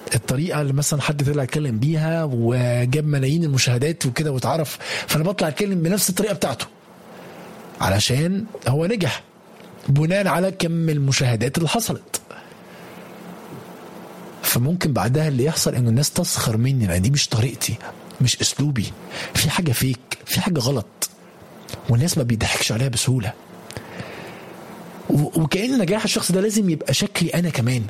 الطريقه اللي مثلا حد طلع يتكلم بيها وجاب ملايين المشاهدات وكده واتعرف فانا بطلع اتكلم بنفس الطريقه بتاعته علشان هو نجح بناء على كم المشاهدات اللي حصلت فممكن بعدها اللي يحصل انه الناس تسخر مني لان دي مش طريقتي مش اسلوبي في حاجه فيك في حاجه غلط والناس ما بيضحكش عليها بسهوله و- وكأن نجاح الشخص ده لازم يبقى شكلي انا كمان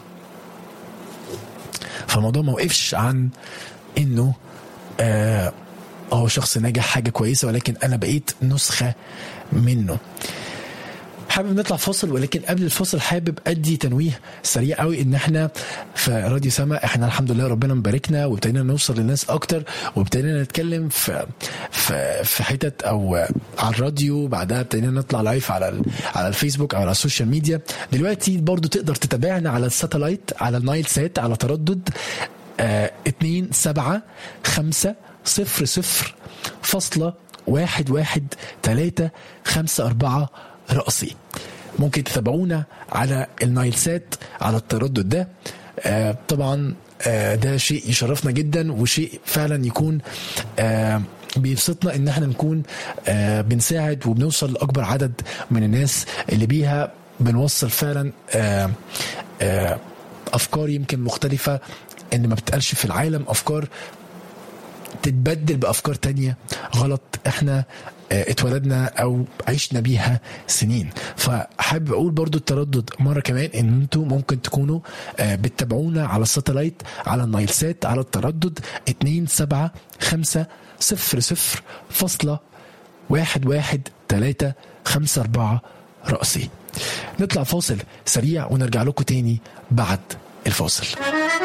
فالموضوع ما وقفش عن انه آه هو شخص ناجح حاجه كويسه ولكن انا بقيت نسخه منه حابب نطلع فاصل ولكن قبل الفاصل حابب ادي تنويه سريع قوي ان احنا في راديو سما احنا الحمد لله ربنا مباركنا وابتدينا نوصل للناس اكتر وابتدينا نتكلم في في في حتت او على الراديو بعدها ابتدينا نطلع لايف على ال- على الفيسبوك او على السوشيال ميديا دلوقتي برضو تقدر تتابعنا على الساتلايت على النايل سات على تردد آه 2 7 5 0 0 فاصلة واحد واحد تلاتة خمسة أربعة رأسي ممكن تتابعونا على النايل سات على التردد ده آه طبعا آه ده شيء يشرفنا جدا وشيء فعلا يكون آه بيبسطنا ان احنا نكون آه بنساعد وبنوصل لاكبر عدد من الناس اللي بيها بنوصل فعلا آه آه افكار يمكن مختلفه ان ما بتقالش في العالم افكار تتبدل بافكار تانية غلط احنا اه، اتولدنا او عشنا بيها سنين فحابب اقول برضو التردد مره كمان ان انتوا ممكن تكونوا اه، بتتابعونا على الساتلايت على النايل سات على التردد 2 7 5 0 0 فاصلة واحد واحد تلاتة خمسة أربعة رأسي نطلع فاصل سريع ونرجع لكم تاني بعد الفاصل